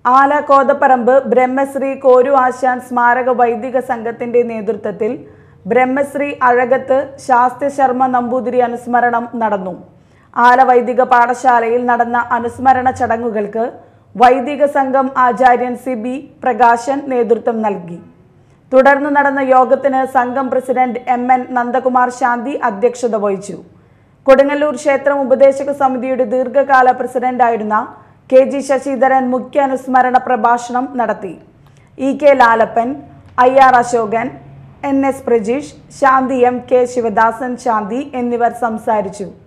ആല കോതപ്പറമ്പ് ബ്രഹ്മശ്രീ കോരു ആശാൻ സ്മാരക വൈദിക സംഘത്തിന്റെ നേതൃത്വത്തിൽ ബ്രഹ്മശ്രീ അഴകത്ത് ശാസ്ത്രി ശർമ്മ നമ്പൂതിരി അനുസ്മരണം നടന്നു ആല വൈദിക പാഠശാലയിൽ നടന്ന അനുസ്മരണ ചടങ്ങുകൾക്ക് വൈദിക സംഘം ആചാര്യൻ സി ബി പ്രകാശൻ നേതൃത്വം നൽകി തുടർന്ന് നടന്ന യോഗത്തിന് സംഘം president M N Nandakumar Shanti അധ്യക്ഷത വഹിച്ചു കൊടുങ്ങല്ലൂർ ക്ഷേത്രം ഉപദേശക സമിതിയുടെ ദീർഘകാല പ്രസിഡന്റായിരുന്ന കെ ജി ശശിധരൻ മുഖ്യ അനുസ്മരണ പ്രഭാഷണം നടത്തി E K Lalappan I R Ashokan N S Prajeesh Shanti M K Sivadasan Shanti എന്നിവർ സംസാരിച്ചു